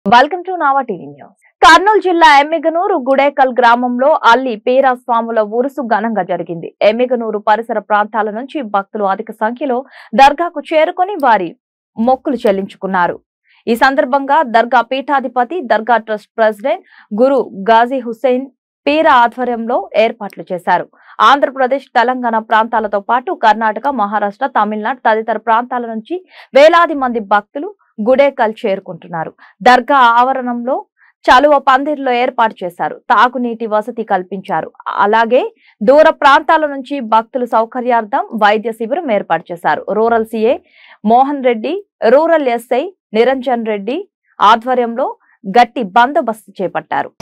welcome to Nava TV news Kurnool జిల్లా ఎమ్మిగనూరు గుడేకల్ గ్రామంలో అల్లి పీరా స్వాముల ఉరుసు ఘనంగా జరిగింది ఎమ్మిగనూరు పరిసర ప్రాంతాల నుంచి భక్తులు అధిక సంఖ్యలో దర్గాకు చేరుకొని వారి మొక్కులు చెల్లించుకున్నారు ఈ సందర్భంగా దర్గా పీఠాధిపతి దర్గా ట్రస్ట్ ప్రెసిడెంట్ గురు గాజీ హుస్సేన్ పీరా ఆధ్వర్యంలో ఏర్పాట్లు చేశారు ఆంధ్రప్రదేశ్ తెలంగాణ ప్రాంతాలతో పాటు కర్ణాటక మహారాష్ట్ర తమిళనాడు తదితర ప్రాంతాల నుంచి వేలాది మంది భక్తులు గుడేకల్ చేరుకుంటున్నారు దర్గా ఆవరణంలో చలువ పందిర్లో ఏర్పాటు చేశారు తాగునీటి వసతి కల్పించారు అలాగే దూర ప్రాంతాల నుంచి భక్తుల సౌకర్యార్థం వైద్య శిబిరం ఏర్పాటు చేశారు rural CI Mohan Reddy rural SI Niranjan Reddy ఆధ్వర్యంలో గట్టి బందోబస్తు చేపట్టారు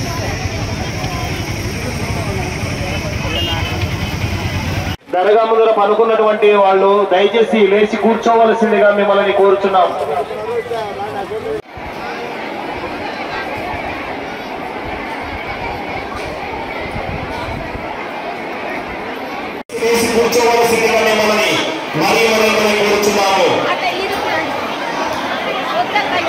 దర్గా ముందర పనుకున్నటువంటి వాళ్ళు దయచేసి లేచి కూర్చోవలసిందిగా మిమ్మల్ని కోరుచున్నాం లేచి కూర్చోవలసిందిగా మిమ్మల్ని మరీ మరీ కోరుచున్నాము అట్లా ఇరుకునండి వద్దక్క